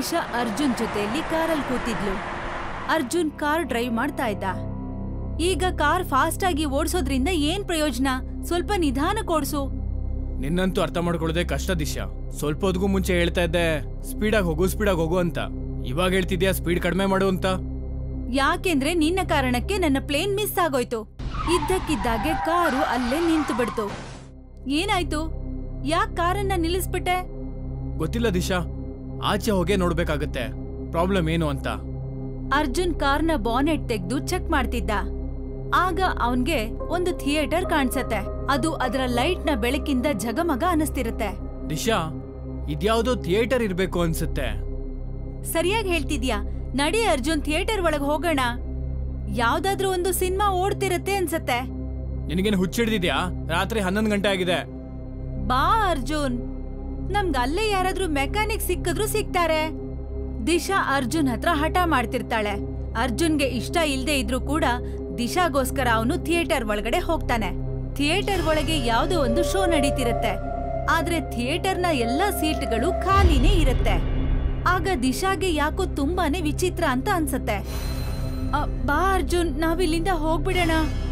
ದಿಶಾ ಅರ್ಜುನ್ ಜೊತೆಯಲ್ಲಿ ಕಾರಲ್ಲಿ ಕೂತಿದ್ಲು Arjun car drive ಮಾಡ್ತಾ ಇದ್ದ ಈಗ ಕಾರ್ ಫಾಸ್ಟ್ ಆಗಿ ಓಡಿಸೋದ್ರಿಂದ ಏನ್ ಪ್ರಯೋಜನ ಸ್ವಲ್ಪ ನಿಧಾನಕ್ಕೆ ಓಡಿಸು ನಿನ್ನಂತೂ ಅರ್ಥ ಮಾಡ್ಕೊಳ್ಳೋದೇ ಕಷ್ಟ ದಿಶಾ ಸ್ವಲ್ಪ ಹೊತ್ತಿಗೂ ಮುಂಚೆ ಹೇಳ್ತಾ ಇದ್ದೆ ಸ್ಪೀಡಾಗಿ ಹೋಗು ಸ್ಪೀಡಾಗಿ ಹೋಗು ಅಂತ ಇವಾಗ ಹೇಳ್ತಿದ್ಯಾ ಸ್ಪೀಡ್ ಕಡಿಮೆ ಮಾಡು ಅಂತ ಯಾಕೆಂದ್ರೆ ನಿನ್ನ ಕಾರಣಕ್ಕೆ ನನ್ನ ಪ್ಲೇನ್ ಮಿಸ್ ಆಗೋಯ್ತು ಇದ್ದಕ್ಕಿದ್ದಾಗೆ ಕಾರು ಅಲ್ಲೇ ನಿಂತು ಬಿಡ್ತು ಏನಾಯ್ತು ಯಾಕ್ ಕಾರನ್ನ ನಿಲ್ಲಿಸ್ಬಿಟ್ಟೆ ಗೊತ್ತಿಲ್ಲ ದಿಶಾ ಆಚೆ ಹೋಗೇ ನೋಡ್ಬೇಕಾಗತ್ತೆ ಪ್ರಾಬ್ಲಮ್ ಏನು ಅಂತ ಅರ್ಜುನ್ ಕಾರ್ನ ಬಾನೆಟ್ ತೆಗ್ದು ಚೆಕ್ ಮಾಡ್ತಿದ್ದ ಆಗ ಅವನ್ಗೆ ಒಂದು ಥಿಯೇಟರ್ ಕಾಣ್ಸತ್ತೆ ಅದು ಅದರ ಲೈಟ್ನ ಬೆಳಕಿಂದ ಜಗಮಗ ಅನಿಸ್ತಿರತ್ತೆ ದಿಶಾ ಇದ್ಯಾವುದೋ ಥಿಯೇಟರ್ ಇರ್ಬೇಕು ಅನ್ಸುತ್ತೆ ಸರಿಯಾಗಿ ಹೇಳ್ತಿದ್ಯಾ ನಡಿ ಅರ್ಜುನ್ ಥಿಯೇಟರ್ ಒಳಗ್ ಹೋಗೋಣ ಯಾವ್ದಾದ್ರೂ ಒಂದು ಸಿನಿಮಾ ಓಡ್ತಿರತ್ತೆ ಅನ್ಸತ್ತೆ ನಿನಗೇನು ಹುಚ್ಚಿಡ್ದಿದ್ಯಾ ರಾತ್ರಿ ಹನ್ನೊಂದು ಗಂಟೆ ಆಗಿದೆ ಬಾ ಅರ್ಜುನ್ ನಮ್ಗ್ ಅಲ್ಲೇ ಯಾರಾದ್ರೂ ಮೆಕ್ಯಾನಿಕ್ ಸಿಕ್ಕಿದ್ರು ಸಿಗ್ತಾರೆ ದಿಶಾ ಅರ್ಜುನ್ ಹತ್ರ ಹಠ ಮಾಡ್ತಿರ್ತಾಳೆ ಅರ್ಜುನ್ಗೆ ಇಷ್ಟ ಇಲ್ದೇ ಇದ್ರೂ ಕೂಡ ದಿಶಾಗೋಸ್ಕರ ಅವನು ಥಿಯೇಟರ್ ಒಳಗಡೆ ಹೋಗ್ತಾನೆ ಥಿಯೇಟರ್ ಒಳಗೆ ಯಾವ್ದೋ ಒಂದು ಶೋ ನಡೀತಿರತ್ತೆ ಆದ್ರೆ ಥಿಯೇಟರ್ನ ಎಲ್ಲಾ ಸೀಟ್ಗಳು ಖಾಲಿನೇ ಇರತ್ತೆ ಆಗ ದಿಶಾಗೆ ಯಾಕೋ ತುಂಬಾನೇ ವಿಚಿತ್ರ ಅಂತ ಅನ್ಸತ್ತೆ ಅ, ಬಾ ಅರ್ಜುನ್ ನಾವಿಲ್ಲಿಂದ ಹೋಗ್ಬಿಡೋಣ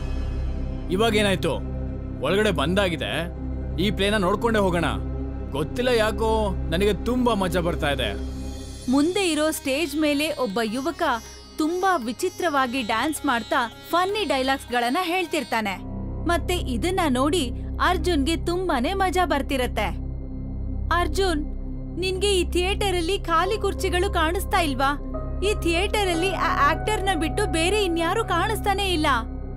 ಇವಾಗ ಏನಾಯ್ತು ಒಳಗಡೆ ಬಂದಾಗಿದೆ ಈ ಪ್ಲೇನ ನೋಡ್ಕೊಂಡೇ ಹೋಗೋಣ ಗೊತ್ತಿಲ್ಲ ಯಾಕೋ ನನಗೆ ತುಂಬಾ ಮಜಾ ಬರ್ತಾ ಇದೆ ಮುಂದೆ ಇರೋ ಸ್ಟೇಜ್ ಮೇಲೆ ಒಬ್ಬ ಯುವಕ ತುಂಬಾ ವಿಚಿತ್ರವಾಗಿ ಡ್ಯಾನ್ಸ್ ಮಾಡ್ತಾ ಫನ್ನಿ ಡೈಲಾಗ್ಸ್ ಗಳನ್ನ ಹೇಳ್ತಿರ್ತಾನೆ ಮತ್ತೆ ಇದನ್ನ ನೋಡಿ ಅರ್ಜುನ್ಗೆ ತುಂಬಾನೇ ಮಜಾ ಬರ್ತಿರತ್ತೆ ಅರ್ಜುನ್ ನಿನ್ಗೆ ಈ ಥಿಯೇಟರ್ ಅಲ್ಲಿ ಖಾಲಿ ಕುರ್ಚಿಗಳು ಕಾಣಿಸ್ತಾ ಇಲ್ವಾ ಈ ಥಿಯೇಟರ್ ಅಲ್ಲಿ ಆ ಆಕ್ಟರ್ನ ಬಿಟ್ಟು ಬೇರೆ ಇನ್ಯಾರು ಕಾಣಿಸ್ತಾನೆ ಇಲ್ಲ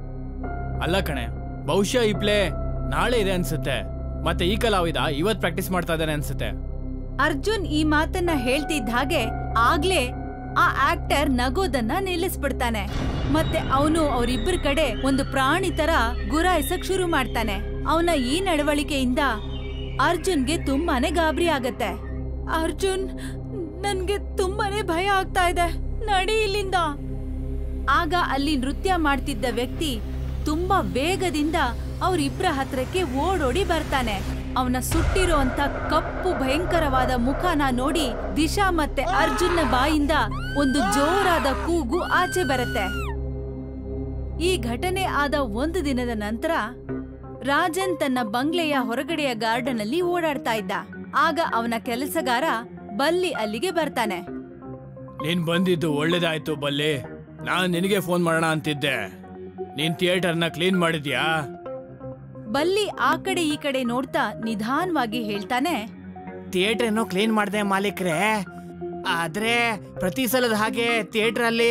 ಅಲ್ಲ ಕಣೆ ಬಹುಶಃ ಈ ಪ್ಲೇ ನಾಳೆ ಇದೆ ಅನ್ಸುತ್ತೆ ಮತ್ತೆ ಈ ಕಲಾವಿದ ಇವತ್ ಪ್ರಾಕ್ಟೀಸ್ ಮಾಡ್ತಾ ಇದ್ದಾನೆ ಅನ್ಸುತ್ತೆ ಅರ್ಜುನ್ ಈ ಮಾತನ್ನ ಹೇಳ್ತಿದ್ದ ಹಾಗೆ ಆಗ್ಲೇ ಆ ಆಕ್ಟರ್ ನಗೋದನ್ನ ನಿಲ್ಲಿಸ್ಬಿಡ್ತಾನೆ ಮತ್ತೆ ಅವನು ಅವರಿಬ್ಬರ ಕಡೆ ಒಂದು ಪ್ರಾಣಿ ತರ ಗುರಾಯಿಸಕ್ ಶುರು ಮಾಡ್ತಾನೆ ಅವನ ಈ ನಡವಳಿಕೆಯಿಂದ ಅರ್ಜುನ್ಗೆ ತುಂಬಾನೇ ಗಾಬರಿ ಆಗತ್ತೆ ಅರ್ಜುನ್ ನನ್ಗೆ ತುಂಬಾನೇ ಭಯ ಆಗ್ತಾ ಇದೆ ನಡಿ ಇಲ್ಲಿಂದ ಆಗ ಅಲ್ಲಿ ನೃತ್ಯ ಮಾಡ್ತಿದ್ದ ವ್ಯಕ್ತಿ ತುಂಬಾ ವೇಗದಿಂದ ಅವರಿಬ್ರ ಹತ್ರಕ್ಕೆ ಓಡೋಡಿ ಬರ್ತಾನೆ ಅವನ ಸುಟ್ಟಿರೋಂತ ಕಪ್ಪು ಭಯಂಕರವಾದ ಮುಖನ ನೋಡಿ ದಿಶಾ ಮತ್ತೆ ಅರ್ಜುನ್ನ ಬಾಯಿಂದ ಒಂದು ಜೋರಾದ ಕೂಗು ಆಚೆ ಬರುತ್ತೆ ಈ ಘಟನೆ ಆದ ಒಂದು ದಿನದ ನಂತರ ರಾಜನ್ ತನ್ನ ಬಂಗ್ಲೆಯ ಹೊರಗಡೆಯ ಗಾರ್ಡನ್ ಅಲ್ಲಿ ಓಡಾಡ್ತಾ ಇದ್ದ ಆಗ ಅವನ ಕೆಲಸಗಾರ ಬಲ್ಲಿ ಅಲ್ಲಿಗೆ ಬರ್ತಾನೆ ನೀನ್ ಬಂದಿದ್ದು ಒಳ್ಳೇದಾಯ್ತು ಬಲ್ಲಿ ನಾನ್ ನಿನಗೆ ಫೋನ್ ಮಾಡೋಣ ಅಂತಿದ್ದೆ ನೀನ್ ಥಿಯೇಟರ್ನ ಕ್ಲೀನ್ ಮಾಡಿದ್ಯಾ ಬಲ್ಲಿ ಆ ಕಡೆ ಈ ಕಡೆ ನೋಡ್ತಾ ನಿಧಾನವಾಗಿ ಹೇಳ್ತಾನೆ ಥಿಯೇಟರ್ ಏನೋ ಕ್ಲೀನ್ ಮಾಡಿದೆ ಮಾಲೀಕ್ರೆ ಆದ್ರೆ ಪ್ರತಿ ಸಲದ ಹಾಗೆ ಥಿಯೇಟರ್ ಅಲ್ಲಿ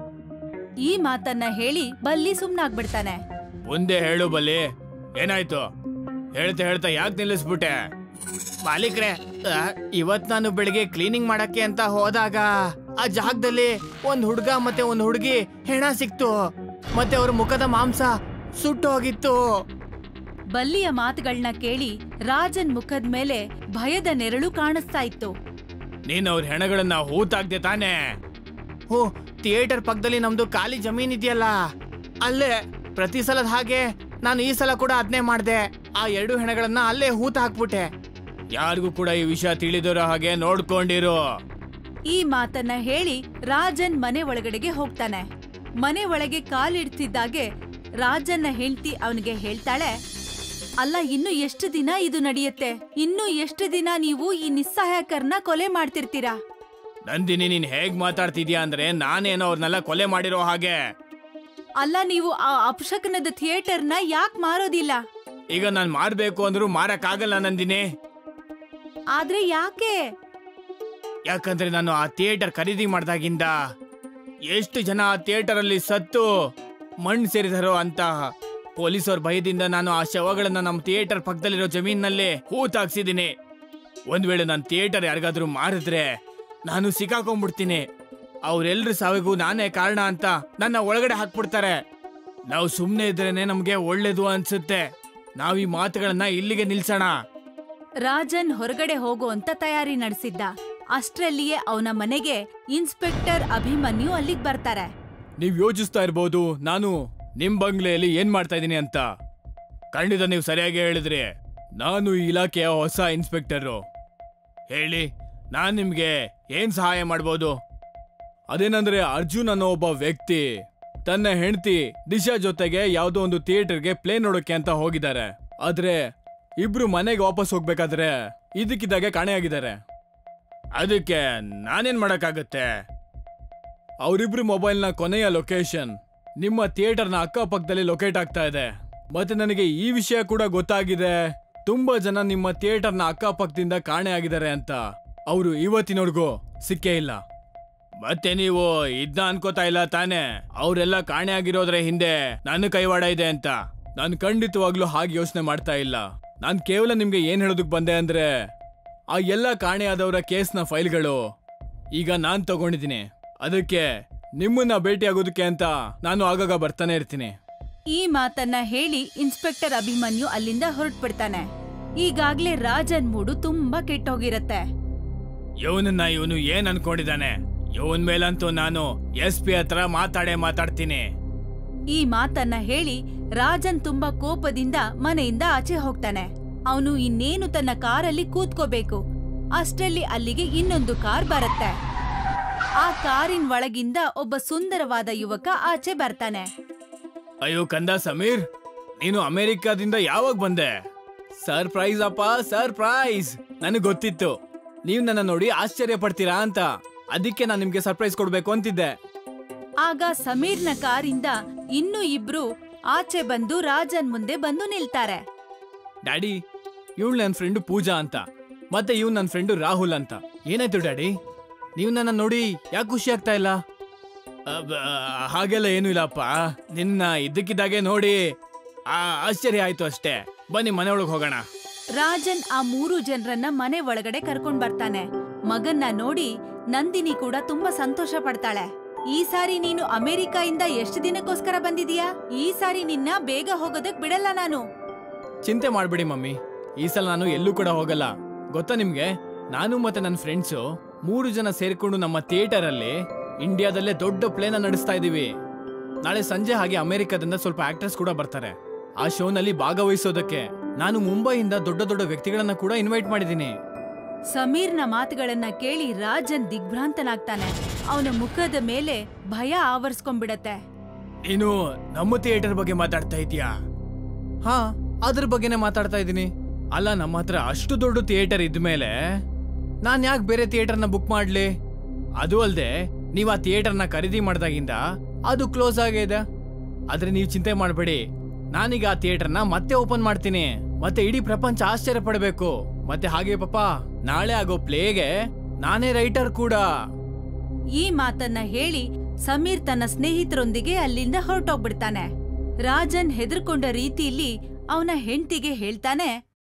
ಈ ಮಾತನ್ನ ಹೇಳಿ ಬಲ್ಲಿ ಸುಮ್ನಾಗ್ಬಿಡ್ತಾನೆ ಮುಂದೆ ಹೇಳು ಬಲ್ಲಿ ಏನಾಯ್ತು ಹೇಳ್ತಾ ಹೇಳ್ತಾ ಯಾಕೆ ನಿಲ್ಲಿಸ್ಬಿಟ್ಟೆ ಮಾಲೀಕ್ರೆ ಆ, ಇವತ್ ನಾನು ಬೆಳಿಗ್ಗೆ ಕ್ಲೀನಿಂಗ್ ಮಾಡಕ್ಕೆ ಅಂತ ಹೋದಾಗ ಆ ಜಾಗದಲ್ಲಿ ಒಂದ್ ಹುಡ್ಗ ಮತ್ತೆ ಒಂದ್ ಹುಡುಗಿ ಹೆಣ ಸಿಕ್ತು ಮತ್ತೆ ಅವ್ರ ಮುಖದ ಮಾಂಸ ಸುಟ್ಟು ಹೋಗಿತ್ತು ಬಲ್ಲಿಯ ಮಾತುಗಳನ್ನ ಕೇಳಿ ರಾಜನ್ ಮುಖದ ಮೇಲೆ ಭಯದ ನೆರಳು ಕಾಣಿಸ್ತಾ ಇತ್ತು ನೀನ್ ಅವ್ರ ಹೆಣಗಳನ್ನ ಹೂತಾಕ್ದೆ ತಾನೆ ಹೋ ಥಿಯೇಟರ್ ಪಕ್ಕದಲ್ಲಿ ನಮ್ದು ಖಾಲಿ ಜಮೀನ್ ಇದೆಯಲ್ಲ ಅಲ್ಲೇ ಪ್ರತಿ ಸಲದ ಹಾಗೆ ನಾನು ಈ ಸಲ ಕೂಡ ಅದನ್ನೇ ಮಾಡ್ದೆ ಆ ಎರಡು ಹೆಣಗಳನ್ನ ಅಲ್ಲೇ ಹೂತ ಹಾಕ್ಬಿಟ್ಟೆ ಯಾರಿಗೂ ಕೂಡ ಈ ವಿಷಯ ತಿಳಿದಿರೋ ಹಾಗೆ ನೋಡ್ಕೊಂಡಿರು ಈ ಮಾತನ್ನ ಹೇಳಿ ರಾಜನ್ ಮನೆ ಒಳಗಡೆಗೆ ಹೋಗ್ತಾನೆ ಮನೆ ಒಳಗೆ ಕಾಲಿಡ್ತಿದ್ದಾಗೆ ರಾಜನ್ನ ಹೆಂಡ್ತಿ ಅವನಿಗೆ ಹೇಳ್ತಾಳೆ ಅಲ್ಲ ಇನ್ನು ಎಷ್ಟು ದಿನ ಇದು ನಡೆಯುತ್ತೆ ಇನ್ನು ಎಷ್ಟು ದಿನ ನೀವು ಈ ನಿಸ್ಸಹಾಯಕರನ್ನ ಕೊಲೆ ಮಾಡ್ತಿರ್ತೀರಾ ನಂದಿನಿ ನೀನ್ ಹೇಗ್ ಮಾತಾಡ್ತಿದ್ಯಾ ಅಂದ್ರೆ ನಾನೇನೋ ಅವ್ರನ್ನೆಲ್ಲ ಕೊಲೆ ಮಾಡಿರೋ ಹಾಗೆ ಅಲ್ಲ ನೀವು ಆ ಅಪಶಕನದ ಥಿಯೇಟರ್ನ ಯಾಕೆ ಮಾರೋದಿಲ್ಲ ಈಗ ನಾನ್ ಮಾರ್ಬೇಕು ಅಂದ್ರೂ ಮಾರಕ್ಕಾಗಲ್ಲ ನಂದಿನಿ ಆದ್ರೆ ಯಾಕೆ ಯಾಕಂದ್ರೆ ನಾನು ಆ ಥಿಯೇಟರ್ ಖರೀದಿ ಮಾಡ್ದಾಗಿಂದ ಎಷ್ಟು ಜನ ಆ ಥಿಯೇಟರ್ ಅಲ್ಲಿ ಸತ್ತು ಮಣ್ಣು ಸೇರಿದಾರೋ ಅಂತ ಪೊಲೀಸವ್ರ ಭಯದಿಂದ ನಾನು ಆ ಶವಗಳನ್ನ ನಮ್ಮ ಥಿಯೇಟರ್ ಪಕ್ಕದಲ್ಲಿರೋ ಜಮೀನಲ್ಲಿ ಹೂತಾಕ್ಸಿದ್ದೀನಿ ಒಂದ್ ವೇಳೆ ನಾನು ಥಿಯೇಟರ್ ಯಾರಿಗಾದ್ರೂ ಮಾರಿದ್ರೆ ನಾನು ಸಿಕ್ಕಾಕೊಂಡ್ಬಿಡ್ತೀನಿ ಅವ್ರೆಲ್ರ ಸಾವಿಗೂ ನಾನೇ ಕಾರಣ ಅಂತ ನನ್ನ ಒಳಗಡೆ ಹಾಕ್ಬಿಡ್ತಾರೆ ನಾವು ಸುಮ್ಮನೆ ಇದ್ರೇನೆ ನಮ್ಗೆ ಒಳ್ಳೇದು ಅನ್ಸುತ್ತೆ ನಾವ್ ಈ ಮಾತುಗಳನ್ನ ಇಲ್ಲಿಗೆ ನಿಲ್ಸೋಣ ರಾಜನ್ ಹೊರಗಡೆ ಹೋಗುವಂತ ತಯಾರಿ ನಡೆಸಿದ್ದ ಅಷ್ಟ್ರಲ್ಲಿಯೇ ಅವನ ಮನೆಗೆ ಇನ್ಸ್ಪೆಕ್ಟರ್ ಅಭಿಮನ್ಯು ಅಲ್ಲಿಗ್ ಬರ್ತಾರೆ ನೀವ್ ಯೋಚಿಸ್ತಾ ಇರ್ಬೋದು ನಾನು ನಿಮ್ ಬಂಗ್ಲೆಯಲ್ಲಿ ಏನ್ ಮಾಡ್ತಾ ಇದೀನಿ ಅಂತ ಖಂಡಿತ ನೀವು ಸರಿಯಾಗಿ ಹೇಳಿದ್ರಿ ನಾನು ಈ ಇಲಾಖೆಯ ಹೊಸ ಇನ್ಸ್ಪೆಕ್ಟರು ಹೇಳಿ ನಾನ್ ನಿಮ್ಗೆ ಏನ್ ಸಹಾಯ ಮಾಡ್ಬೋದು ಅದೇನಂದ್ರೆ ಅರ್ಜುನ್ ಅನ್ನೋ ಒಬ್ಬ ವ್ಯಕ್ತಿ ತನ್ನ ಹೆಂಡತಿ ದಿಶಾ ಜೊತೆಗೆ ಯಾವುದೋ ಒಂದು ಥಿಯೇಟರ್ಗೆ ಪ್ಲೇ ನೋಡೋಕೆ ಅಂತ ಹೋಗಿದ್ದಾರೆ ಆದ್ರೆ ಇಬ್ರು ಮನೆಗೆ ವಾಪಸ್ ಹೋಗ್ಬೇಕಾದ್ರೆ ಇದಕ್ಕಿದ್ದಾಗೆ ಕಾಣೆಯಾಗಿದ್ದಾರೆ ಅದಕ್ಕೆ ನಾನೇನ್ ಮಾಡಕ್ಕಾಗತ್ತೆ ಅವರಿಬ್ರು ಮೊಬೈಲ್ನ ಕೊನೆಯ ಲೊಕೇಶನ್ ನಿಮ್ಮ ಥಿಯೇಟರ್ನ ಅಕ್ಕಪಕ್ಕದಲ್ಲಿ ಲೊಕೇಟ್ ಆಗ್ತಾ ಇದೆ ಮತ್ತೆ ನನಗೆ ಈ ವಿಷಯ ಕೂಡ ಗೊತ್ತಾಗಿದೆ ತುಂಬಾ ಜನ ನಿಮ್ಮ ಥಿಯೇಟರ್ನ ಅಕ್ಕಪಕ್ಕದಿಂದ ಕಾಣೆ ಆಗಿದ್ದಾರೆ ಅಂತ ಅವರು ಇವತ್ತಿನವರೆಗೂ ಸಿಕ್ಕೇ ಇಲ್ಲ ಮತ್ತೆ ನೀವು ಇದ್ನ ಅನ್ಕೋತಾ ಇಲ್ಲ ತಾನೇ ಅವರೆಲ್ಲ ಕಾಣೆ ಆಗಿರೋದ್ರ ಹಿಂದೆ ನನ್ನ ಕೈವಾಡ ಇದೆ ಅಂತ ನಾನು ಖಂಡಿತವಾಗ್ಲೂ ಹಾಗೆ ಯೋಚನೆ ಮಾಡ್ತಾ ಇಲ್ಲ ನಾನು ಕೇವಲ ನಿಮ್ಗೆ ಏನ್ ಹೇಳೋದಕ್ ಬಂದೆ ಅಂದ್ರೆ ಆ ಎಲ್ಲ ಕಾಣೆಯಾದವರ ಕೇಸ್ನ ಫೈಲ್ಗಳು ಈಗ ನಾನ್ ತಗೊಂಡಿದ್ದೀನಿ ಅದಕ್ಕೆ ನಿಮ್ಮನ್ನ ಭೇಟಿಯಾಗೋದಕ್ಕೆ ಅಂತ ನಾನು ಆಗಾಗ ಬರ್ತಾನೆ ಇರ್ತೀನಿ ಈ ಮಾತನ್ನ ಹೇಳಿ ಇನ್ಸ್ಪೆಕ್ಟರ್ ಅಭಿಮನ್ಯು ಅಲ್ಲಿಂದ ಹೊರಟ್ಬಿಡ್ತಾನೆ ಈಗಾಗ್ಲೇ ರಾಜನ್ ಮೂಡು ತುಂಬಾ ಕೆಟ್ಟೋಗಿರತ್ತೆ ಇವನನ್ನ ಇವನು ಏನ್ ಅನ್ಕೊಂಡಿದ್ದಾನೆ ಇವನ್ ಮೇಲಂತೂ ನಾನು ಎಸ್ ಪಿ ಹತ್ರ ಮಾತಾಡೇ ಮಾತಾಡ್ತೀನಿ ಈ ಮಾತನ್ನ ಹೇಳಿ ರಾಜನ್ ತುಂಬಾ ಕೋಪದಿಂದ ಮನೆಯಿಂದ ಆಚೆ ಹೋಗ್ತಾನೆ ಅವನು ಇನ್ನೇನು ತನ್ನ ಕಾರಲ್ಲಿ ಕೂತ್ಕೋಬೇಕು ಅಷ್ಟರಲ್ಲಿ ಅಲ್ಲಿಗೆ ಇನ್ನೊಂದು ಕಾರ್ ಬರುತ್ತೆ ಆ ಕಾರಿನ ಒಳಗಿಂದ ಒಬ್ಬ ಸುಂದರವಾದ ಯುವಕ ಆಚೆ ಬರ್ತಾನೆ ಅಯ್ಯೋ ಕಂದ ಸಮೀರ್ ನೀನು ಅಮೆರಿಕಾದಿಂದ ಯಾವಾಗ ಬಂದೆ ಸರ್ಪ್ರೈಸ್ ಅಪ್ಪ ಸರ್ಪ್ರೈಸ್ ನನಗೆ ಗೊತ್ತಿತ್ತು ನೀವು ನನ್ನ ನೋಡಿ ಆಶ್ಚರ್ಯ ಪಡ್ತೀರಾ ಅಂತ ಅದಕ್ಕೆ ನಾನು ನಿಮ್ಗೆ ಸರ್ಪ್ರೈಸ್ ಕೊಡ್ಬೇಕು ಅಂತಿದ್ದೆ ಆಗ ಸಮೀರ್ನ ಕಾರಿಂದ ಇನ್ನೂ ಇಬ್ರು ಆಚೆ ಬಂದು ರಾಜನ್ ಮುಂದೆ ಬಂದು ನಿಲ್ತಾರೆ ಡ್ಯಾಡಿ ಇವಳು ನನ್ನ ಫ್ರೆಂಡು ಪೂಜಾ ಅಂತ ಮತ್ತೆ ಇವ್ ನನ್ನ ಫ್ರೆಂಡು ರಾಹುಲ್ ಅಂತ ಏನಾಯ್ತು ಡ್ಯಾಡಿ ನೀವು ನನ್ನ ನೋಡಿ ಯಾಕೆ ಖುಷಿ ಆಗ್ತಾ ಇಲ್ಲ ಅಬ್ಬ, ಹಾಗೆಲ್ಲ ಏನೂ ಇಲ್ಲಪ್ಪ ನಿನ್ನ ಇದ್ದಕ್ಕಿದ್ದಾಗೆ ನೋಡಿ ಆ ಆಶ್ಚರ್ಯ ಆಯ್ತು ಅಷ್ಟೇ ಬನ್ನಿ ಮನೆ ಒಳಗೆ ಹೋಗೋಣ ರಾಜನ್ ಆ ಮೂರು ಜನರನ್ನ ಮನೆ ಒಳಗಡೆ ಕರ್ಕೊಂಡ್ ಬರ್ತಾನೆ ಮಗನ್ನ ನೋಡಿ ನಂದಿನಿ ಕೂಡ ತುಂಬಾ ಸಂತೋಷ ಪಡ್ತಾಳೆ ಈ ಸಾರಿ ನೀನು ಅಮೆರಿಕಾಯಿಂದ ಎಷ್ಟು ದಿನಕ್ಕೋಸ್ಕರ ಬಂದಿದೀಯಾ ಈ ಸಾರಿ ನಿನ್ನ ಬೇಗ ಹೋಗೋದಕ್ ಬಿಡಲ್ಲ ನಾನು ಚಿಂತೆ ಮಾಡ್ಬೇಡಿ ಮಮ್ಮಿ ಈ ಸಲ ನಾನು ಎಲ್ಲೂ ಕೂಡ ಹೋಗಲ್ಲ ಗೊತ್ತಾ ನಿಮ್ಗೆ ನಾನು ಮತ್ತೆ ನನ್ನ ಫ್ರೆಂಡ್ಸು ಮೂರು ಜನ ಸೇರ್ಕೊಂಡು ನಮ್ಮ ಥಿಯೇಟರ್ ಅಲ್ಲಿ ಇಂಡಿಯಾದಲ್ಲೇ ದೊಡ್ಡ ಪ್ಲೇನ ನಡೆಸ್ತಾ ಇದೀವಿ ನಾಳೆ ಸಂಜೆ ಹಾಗೆ ಅಮೆರಿಕದಿಂದ ಸ್ವಲ್ಪ ಆಕ್ಟರ್ಸ್ ಕೂಡ ಬರ್ತಾರೆ ಆ ಶೋನಲ್ಲಿ ಭಾಗವಹಿಸೋದಕ್ಕೆ ನಾನು ಮುಂಬೈಯಿಂದ ದೊಡ್ಡ ದೊಡ್ಡ ವ್ಯಕ್ತಿಗಳನ್ನ ಕೂಡ ಇನ್ವೈಟ್ ಮಾಡಿದ್ದೀನಿ ಸಮೀರ್ನ ಮಾತುಗಳನ್ನ ಕೇಳಿ ರಾಜನ್ ದಿಗ್ಭ್ರಾಂತನಾಗ್ತಾನೆ ಅವನ ಮುಖದ ಮೇಲೆ ಭಯ ಆವರಿಸ್ಕೊಂಡ್ಬಿಡತ್ತೆ ನೀನು ನಮ್ಮ ಥಿಯೇಟರ್ ಬಗ್ಗೆ ಮಾತಾಡ್ತಾ ಇದೀಯಾ ಹಾ ಅದ್ರ ಬಗ್ಗೆನೇ ಮಾತಾಡ್ತಾ ಇದ್ದೀನಿ ಅಲ್ಲ ನಮ್ಮ ಹತ್ರ ಅಷ್ಟು ದೊಡ್ಡ ಥಿಯೇಟರ್ ಇದ್ಮೇಲೆ ನಾನ್ ಯಾಕೆ ಬೇರೆ ಥಿಯೇಟರ್ನ ಬುಕ್ ಮಾಡ್ಲಿ ಅದು ಅಲ್ದೆ ನೀವು ಆ ಥಿಯೇಟರ್ನ ಖರೀದಿ ಮಾಡ್ದಾಗಿಂದ ಅದು ಕ್ಲೋಸ್ ಆಗಿದೆ ಆದ್ರೆ ನೀವು ಚಿಂತೆ ಮಾಡಬೇಡಿ ನಾನೀಗ ಆ ಥಿಯೇಟರ್ನ ಮತ್ತೆ ಓಪನ್ ಮಾಡ್ತೀನಿ ಮತ್ತೆ ಇಡೀ ಪ್ರಪಂಚ ಆಶ್ಚರ್ಯ ಪಡಬೇಕು ಮತ್ತೆ ಹಾಗೆ ಪಾಪ ನಾಳೆ ಆಗೋ ಪ್ಲೇಗೆ ನಾನೇ ರೈಟರ್ ಕೂಡ ಈ ಮಾತನ್ನ ಹೇಳಿ ಸಮೀರ್ ತನ್ನ ಸ್ನೇಹಿತರೊಂದಿಗೆ ಅಲ್ಲಿಂದ ಹೊರಟೋಗ್ಬಿಡ್ತಾನೆ ರಾಜನ್ ಹೆದರ್ಕೊಂಡ ರೀತಿಯಲ್ಲಿ ಅವನ ಹೆಂಡ್ತಿಗೆ ಹೇಳ್ತಾನೆ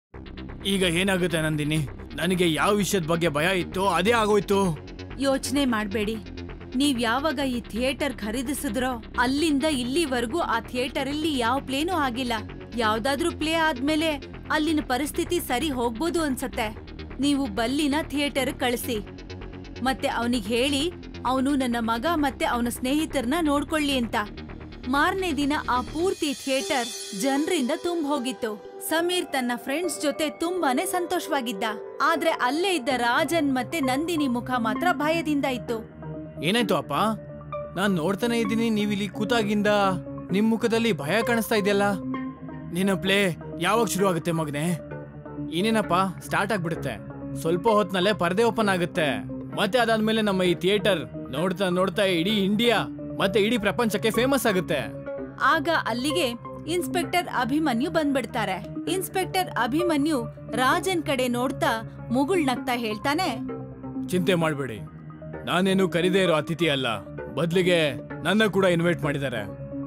ಈಗ ಏನಾಗುತ್ತೆ ನಂದಿನಿ ನನಗೆ ಯಾವ ವಿಷಯದ ಬಗ್ಗೆ ಭಯ ಇತ್ತು ಅದೇ ಆಗೋಯ್ತು ಯೋಚನೆ ಮಾಡ್ಬೇಡಿ ನೀವ್ ಯಾವಾಗ ಈ ಥಿಯೇಟರ್ ಖರೀದಿಸಿದ್ರೋ ಅಲ್ಲಿಂದ ಇಲ್ಲಿವರೆಗೂ ಆ ಥಿಯೇಟರ್ ಅಲ್ಲಿ ಯಾವ ಪ್ಲೇನೂ ಆಗಿಲ್ಲ ಯಾವ್ದಾದ್ರೂ ಪ್ಲೇ ಆದ್ಮೇಲೆ ಅಲ್ಲಿನ ಪರಿಸ್ಥಿತಿ ಸರಿ ಹೋಗ್ಬೋದು ಅನ್ಸತ್ತೆ ನೀವು ಬಲ್ಲಿನ ಥಿಯೇಟರ್ ಕಳಿಸಿ ಮತ್ತೆ ಅವನಿಗೆ ಹೇಳಿ ಅವನು ನನ್ನ ಮಗ ಮತ್ತೆ ಅವನ ಸ್ನೇಹಿತರನ್ನ ನೋಡ್ಕೊಳ್ಳಿ ಅಂತ ಮಾರನೇ ದಿನ ಆ ಪೂರ್ತಿ ಥಿಯೇಟರ್ ಜನರಿಂದ ತುಂಬ ಹೋಗಿತ್ತು ಸಮೀರ್ ತನ್ನ ಫ್ರೆಂಡ್ಸ್ ಜೊತೆ ತುಂಬಾನೇ ಸಂತೋಷವಾಗಿದ್ದ ಆದ್ರೆ ಅಲ್ಲೇ ಇದ್ದ ರಾಜನ್ ಮತ್ತೆ ನಂದಿನಿ ಮುಖ ಮಾತ್ರ ಭಯದಿಂದ ಇತ್ತು ಏನಾಯ್ತು ಅಪ್ಪ ನಾನ್ ನೋಡ್ತಾನೆ ಇದ್ದೀನಿ ನೀವಿಲ್ಲಿ ಕೂತಾಗಿಂದ ನಿಮ್ ಮುಖದಲ್ಲಿ ಭಯ ಕಾಣಿಸ್ತಾ ಇದೆಯಲ್ಲ ನಿನ್ನ ಪ್ಲೇ ಯಾವಾಗ ಶುರು ಆಗುತ್ತೆ ಮಗನೆ ಇನ್ನೇನಪ್ಪ ಸ್ಟಾರ್ಟ್ ಆಗ್ಬಿಡುತ್ತೆ ಸ್ವಲ್ಪ ಹೊತ್ನಲ್ಲೇ ಪರದೆ ಓಪನ್ ಆಗುತ್ತೆ ಮತ್ತೆ ಅದಾದ್ಮೇಲೆ ನಮ್ಮ ಈ ಥಿಯೇಟರ್ ನೋಡ್ತಾ ನೋಡ್ತಾ ಇಡೀ ಇಂಡಿಯಾ ಮತ್ತೆ ಇಡೀ ಪ್ರಪಂಚಕ್ಕೆ ಫೇಮಸ್ ಆಗುತ್ತೆ ಆಗ ಅಲ್ಲಿಗೆ ಇನ್ಸ್ಪೆಕ್ಟರ್ ಅಭಿಮನ್ಯು ಬಂದ್ಬಿಡ್ತಾರೆ ಇನ್ಸ್ಪೆಕ್ಟರ್ ಅಭಿಮನ್ಯು ರಾಜನ್ ಕಡೆ ನೋಡ್ತಾ ಮುಗುಳ್ನಗ್ತಾ ಹೇಳ್ತಾನೆ ಚಿಂತೆ ಮಾಡಬೇಡಿ ನಾನೇನು ಕರೀದೇ ಇರೋ ಅತಿಥಿ ಅಲ್ಲ ಬದ್ಲಿಗೆ ನನ್ನ ಕೂಡ ಇನ್ವೈಟ್ ಮಾಡಿದ್ದಾರೆ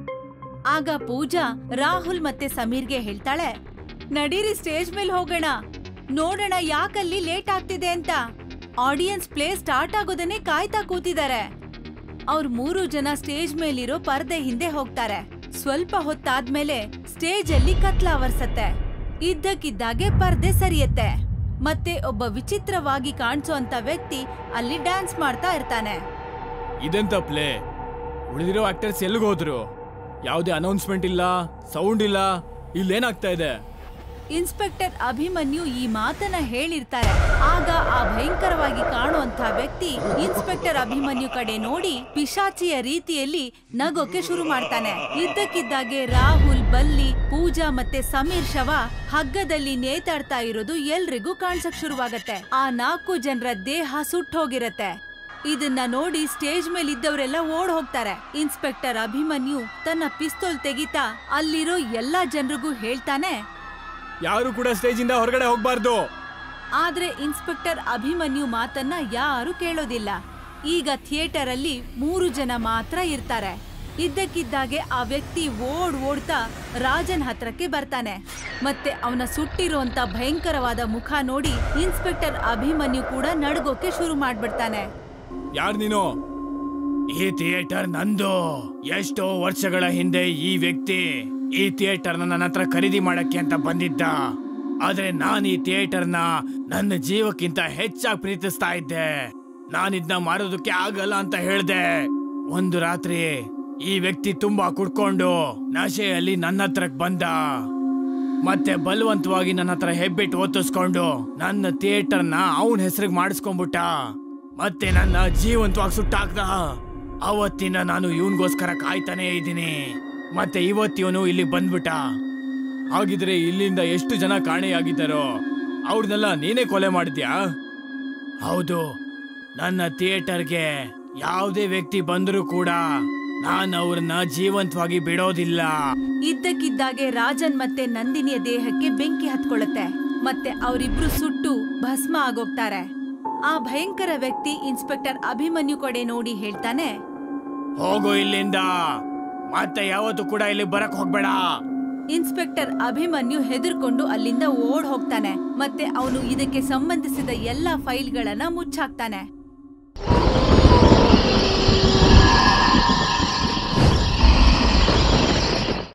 ಆಗ ಪೂಜಾ ರಾಹುಲ್ ಮತ್ತೆ ಸಮೀರ್ಗೆ ಹೇಳ್ತಾಳೆ ನಡೀರಿ ಸ್ಟೇಜ್ ಮೇಲೆ ಹೋಗೋಣ ನೋಡೋಣ ಯಾಕಲ್ಲಿ ಲೇಟ್ ಆಗ್ತಿದೆ ಅಂತ ಆಡಿಯನ್ಸ್ ಪ್ಲೇ ಸ್ಟಾರ್ಟ್ ಆಗೋದನ್ನೇ ಕಾಯ್ತಾ ಕೂತಿದ್ದಾರೆ ಅವ್ರ ಮೂರು ಜನ ಸ್ಟೇಜ್ ಮೇಲಿರೋ ಪರ್ದೆ ಹಿಂದೆ ಹೋಗ್ತಾರೆ ಸ್ವಲ್ಪ ಹೊತ್ತಾದ್ಮೇಲೆ ಸ್ಟೇಜ್ ಅಲ್ಲಿ ಕತ್ಲಾವರ್ಸತ್ತೆ ಇದ್ದಕ್ಕಿದ್ದಾಗೆ ಪರ್ದೆ ಸರಿಯತ್ತೆ ಮತ್ತೆ ಒಬ್ಬ ವಿಚಿತ್ರವಾಗಿ ಕಾಣಿಸೋಂತ ವ್ಯಕ್ತಿ ಅಲ್ಲಿ ಡ್ಯಾನ್ಸ್ ಮಾಡ್ತಾ ಇರ್ತಾನೆ ಇದೆಂತ ಪ್ಲೇ ಉಳಿದಿರೋ ಆಕ್ಟರ್ಸ್ ಎಲ್ಲಿಗೆ ಹೋದ್ರು ಯಾವುದೇ ಅನೌನ್ಸ್ಮೆಂಟ್ ಇಲ್ಲ ಸೌಂಡ್ ಇಲ್ಲ ಇಲ್ಲೇನಾಗ್ತಾ ಇದೆ ಇನ್ಸ್ಪೆಕ್ಟರ್ ಅಭಿಮನ್ಯು ಈ ಮಾತನ್ನ ಹೇಳಿರ್ತಾರೆ ಆಗ ಆ ಭಯಂಕರವಾಗಿ ಕಾಣುವಂತ ವ್ಯಕ್ತಿ ಇನ್ಸ್ಪೆಕ್ಟರ್ ಅಭಿಮನ್ಯು ಕಡೆ ನೋಡಿ ಪಿಶಾಚಿಯ ರೀತಿಯಲ್ಲಿ ನಗೋಕೆ ಶುರು ಮಾಡ್ತಾನೆ ಇದ್ದಕ್ಕಿದ್ದಾಗೆ ರಾಹುಲ್ ಬಲ್ಲಿ ಪೂಜಾ ಮತ್ತೆ ಸಮೀರ್ ಶವ ಹಗ್ಗದಲ್ಲಿ ನೇತಾಡ್ತಾ ಇರೋದು ಎಲ್ರಿಗೂ ಕಾಣ್ಸಕ್ ಶುರುವಾಗತ್ತೆ ಆ ನಾಲ್ಕು ಜನರ ದೇಹ ಸುಟ್ಟೋಗಿರತ್ತೆ ಇದನ್ನ ನೋಡಿ ಸ್ಟೇಜ್ ಮೇಲೆ ಇದ್ದವರೆಲ್ಲ ಓಡ್ ಹೋಗ್ತಾರೆ ಇನ್ಸ್ಪೆಕ್ಟರ್ ಅಭಿಮನ್ಯು ತನ್ನ ಪಿಸ್ತೂಲ್ ತೆಗಿತಾ ಅಲ್ಲಿರೋ ಎಲ್ಲಾ ಜನರಿಗೂ ಹೇಳ್ತಾನೆ ಯಾರು ಕೂಡ ಸ್ಟೇಜಿಂದ ಹೊರಗಡೆ ಹೋಗ್ಬಾರ್ದು ಆದ್ರೆ ಇನ್ಸ್ಪೆಕ್ಟರ್ ಅಭಿಮನ್ಯು ಮಾತನ್ನ ಯಾರು ಕೇಳೋದಿಲ್ಲ ಈಗ ಥಿಯೇಟರ್ ಅಲ್ಲಿ ಮೂರು ಜನ ಮಾತ್ರ ಇರ್ತಾರೆ ಇದ್ದಕ್ಕಿದ್ದಾಗೆ ಆ ವ್ಯಕ್ತಿ ಓಡ್ ಓಡ್ತಾ ರಾಜನ್ ಹತ್ರಕ್ಕೆ ಬರ್ತಾನೆ ಮತ್ತೆ ಅವನ ಸುಟ್ಟಿರುವಂತ ಭಯಂಕರವಾದ ಮುಖ ನೋಡಿ ಇನ್ಸ್ಪೆಕ್ಟರ್ ಅಭಿಮನ್ಯು ಕೂಡ ನಡ್ಗೋಕೆ ಶುರು ಮಾಡ್ಬಿಡ್ತಾನೆ ಯಾರ್ ನೀನು ಈ ಥಿಯೇಟರ್ ನಂದು ಎಷ್ಟೋ ವರ್ಷಗಳ ಹಿಂದೆ ಈ ವ್ಯಕ್ತಿ ಈ ಥಿಯೇಟರ್ ನನ್ನ ಹತ್ರ ಖರೀದಿ ಮಾಡಕ್ಕೆ ಅಂತ ಬಂದಿದ್ದ ಆದ್ರೆ ನಾನು ಈ ಥಿಯೇಟರ್ನ ನನ್ನ ಜೀವಕ್ಕಿಂತ ಹೆಚ್ಚಾಗಿ ಪ್ರೀತಿಸ್ತಾ ಇದ್ದೆ ನಾನಿದ್ನ ಮಾರೋದಕ್ಕೆ ಆಗಲ್ಲ ಅಂತ ಹೇಳ್ದೆ ಒಂದು ರಾತ್ರಿ ಈ ವ್ಯಕ್ತಿ ತುಂಬಾ ಕುಡ್ಕೊಂಡು ನಶೆಯಲ್ಲಿ ನನ್ನ ಹತ್ರಕ್ ಬಂದ ಮತ್ತೆ ಬಲವಂತವಾಗಿ ನನ್ನ ಹತ್ರ ಹೆಬ್ಬಿಟ್ಟು ಒತ್ತಿಸ್ಕೊಂಡು ನನ್ನ ಥಿಯೇಟರ್ನ ಅವನ ಹೆಸರಿಗೆ ಮಾಡಿಸ್ಕೊಂಡ್ಬಿಟ್ಟ ಮತ್ತೆ ನನ್ನ ಜೀವಂತವಾಗಿ ಸುಟ್ಟಾಕ್ದ ಅವತ್ತಿನ ನಾನು ಇವನ್ಗೋಸ್ಕರ ಕಾಯ್ತಾನೇ ಇದ್ದೀನಿ ಮತ್ತೆ ಇವತ್ತಿವನು ಇಲ್ಲಿ ಬಂದ್ಬಿಟ್ಟ ಹಾಗಿದ್ರೆ ಇಲ್ಲಿಂದ ಎಷ್ಟು ಜನ ಕಾಣೆಯಾಗಿದ್ದಾರೋ ಅವ್ರನ್ನೆಲ್ಲ ನೀನೇ ಕೊಲೆ ಮಾಡಿದ್ಯಾ ಹೌದು ನನ್ನ ಥಿಯೇಟರ್ಗೆ ಯಾವುದೇ ವ್ಯಕ್ತಿ ಬಂದರೂ ಕೂಡ ನಾನು ಅವ್ರನ್ನ ಜೀವಂತವಾಗಿ ಬಿಡೋದಿಲ್ಲ ಇದ್ದಕ್ಕಿದ್ದಾಗೆ ರಾಜನ್ ಮತ್ತೆ ನಂದಿನಿಯ ದೇಹಕ್ಕೆ ಬೆಂಕಿ ಹತ್ಕೊಳ್ಳುತ್ತೆ ಮತ್ತೆ ಅವರಿಬ್ರು ಸುಟ್ಟು ಭಸ್ಮ ಆಗೋಗ್ತಾರೆ ಆ ಭಯಂಕರ ವ್ಯಕ್ತಿ ಇನ್ಸ್ಪೆಕ್ಟರ್ ಅಭಿಮನ್ಯು ಕಡೆ ನೋಡಿ ಹೇಳ್ತಾನೆ ಹೋಗು ಇಲ್ಲಿಂದ ಮತ್ತೆ ಯಾವತ್ತೂ ಕೂಡ ಇಲ್ಲಿ ಬರಕ್ ಹೋಗ್ಬೇಡ ಇನ್ಸ್ಪೆಕ್ಟರ್ ಅಭಿಮನ್ಯು ಹೆದರ್ಕೊಂಡು ಅಲ್ಲಿಂದ ಓಡ್ ಹೋಗ್ತಾನೆ ಮತ್ತೆ ಅವನು ಇದಕ್ಕೆ ಸಂಬಂಧಿಸಿದ ಎಲ್ಲಾ ಫೈಲ್ಗಳನ್ನ ಮುಚ್ಚಾಕ್ತಾನೆ